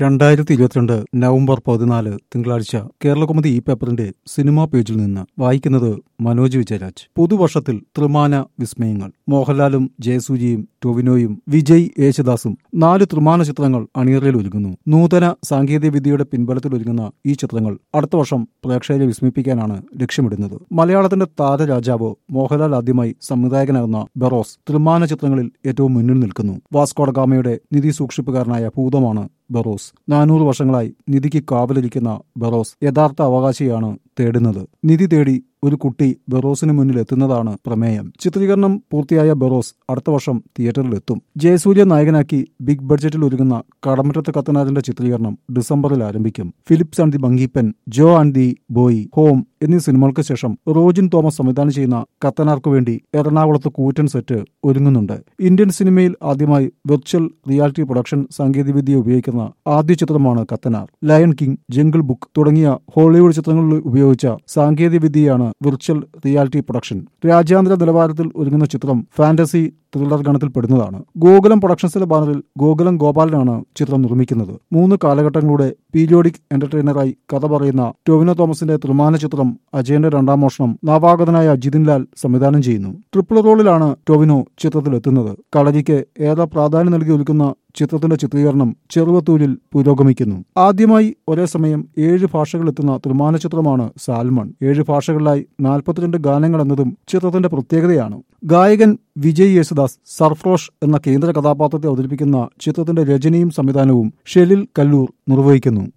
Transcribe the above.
രണ്ടായിരത്തി ഇരുപത്തിരണ്ട് നവംബർ പതിനാല് തിങ്കളാഴ്ച കേരളകൗമുദി ഈ പേപ്പറിന്റെ സിനിമാ പേജിൽ നിന്ന് വായിക്കുന്നത് മനോജ് വിജയരാജ് പുതുവർഷത്തിൽ ത്രിമാന വിസ്മയങ്ങൾ മോഹൻലാലും ജയസൂര്യയും ടൊവിനോയും വിജയ് യേശുദാസും നാല് ത്രിമാന ചിത്രങ്ങൾ അണിയറയിൽ ഒരുങ്ങുന്നു നൂതന സാങ്കേതിക വിദ്യയുടെ പിൻബലത്തിൽ ഒരുങ്ങുന്ന ഈ ചിത്രങ്ങൾ അടുത്ത വർഷം പ്രേക്ഷകരെ വിസ്മയിപ്പിക്കാനാണ് ലക്ഷ്യമിടുന്നത് മലയാളത്തിന്റെ താരരാജാവ് മോഹൻലാൽ ആദ്യമായി സംവിധായകനാകുന്ന ബെറോസ് ത്രിമാന ചിത്രങ്ങളിൽ ഏറ്റവും മുന്നിൽ നിൽക്കുന്നു വാസ്കോഡഗാമയുടെ നിധി സൂക്ഷിപ്പുകാരനായ ഭൂതമാണ് ബറോസ് നാനൂറ് വർഷങ്ങളായി നിധിക്ക് കാവലിരിക്കുന്ന ബറോസ് യഥാർത്ഥ അവകാശിയാണ് തേടുന്നത് നിധി തേടി ഒരു കുട്ടി ബെറോസിന് മുന്നിൽ എത്തുന്നതാണ് പ്രമേയം ചിത്രീകരണം പൂർത്തിയായ ബെറോസ് അടുത്ത വർഷം തിയേറ്ററിലെത്തും ജയസൂര്യ നായകനാക്കി ബിഗ് ബഡ്ജറ്റിൽ ഒരുങ്ങുന്ന കടമറ്റത്ത് കത്തനാഥിന്റെ ചിത്രീകരണം ഡിസംബറിൽ ആരംഭിക്കും Philips and the monkey pen Jo and the boy home എന്നീ സിനിമകൾക്ക് ശേഷം റോജിൻ തോമസ് സംവിധാനം ചെയ്യുന്ന കത്തനാർക്ക് വേണ്ടി എറണാകുളത്ത് കൂറ്റൻ സെറ്റ് ഒരുങ്ങുന്നുണ്ട് ഇന്ത്യൻ സിനിമയിൽ ആദ്യമായി വെർച്വൽ റിയാലിറ്റി പ്രൊഡക്ഷൻ സാങ്കേതികവിദ്യ ഉപയോഗിക്കുന്ന ആദ്യ ചിത്രമാണ് Kathanar lion king jungle book തുടങ്ങിയ ഹോളിവുഡ് ചിത്രങ്ങളിൽ ഉപയോഗിച്ച സാങ്കേതികവിദ്യയാണ് വിർച്വൽ റിയാലിറ്റി പ്രൊഡക്ഷൻ രാജ്യാന്തര നിലവാരത്തിൽ ഒരുങ്ങുന്ന ചിത്രം ഫാന്റസി ത്രില്ലർ ഗണത്തിൽപ്പെടുന്നതാണ് ഗോകുലം പ്രൊഡക്ഷൻസിന്റെ ബാനറിൽ ഗോകുലം ഗോപാലനാണ് ചിത്രം നിർമ്മിക്കുന്നത് മൂന്ന് കാലഘട്ടങ്ങളുടെ പീരിയോഡിക് എന്റർടൈനറായി കഥ പറയുന്ന ടൊവിനോ തോമസിന്റെ ത്രിമാന ചിത്രം അജയന്റെ രണ്ടാം മോഷണം നവാഗതനായ ജിതിൻ ലാൽ സംവിധാനം ചെയ്യുന്നു ട്രിപ്പിൾ റോളിലാണ് ടൊവിനോ ചിത്രത്തിലെത്തുന്നത് കളരിക്ക് ഏറെ പ്രാധാന്യം നൽകി ഒരുക്കുന്ന ചിത്രത്തിന്റെ ചിത്രീകരണം ചെറുവത്തൂരിൽ പുരോഗമിക്കുന്നു ആദ്യമായി ഒരേ സമയം ഏഴ് ഭാഷകളിലെത്തുന്ന ത്രിമാന ചിത്രമാണ് സാൽമൺ ഏഴ് ഭാഷകളിലായി നാൽപ്പത്തിരണ്ട് ഗാനങ്ങൾ എന്നതും ചിത്രത്തിന്റെ പ്രത്യേകതയാണ് ഗായകൻ വിജയ് യേശുദാസ് സർഫ്രോഷ് എന്ന കേന്ദ്ര കഥാപാത്രത്തെ അവതരിപ്പിക്കുന്ന ചിത്രത്തിന്റെ രചനയും സംവിധാനവും ഷെലിൽ കല്ലൂർ നിർവഹിക്കുന്നു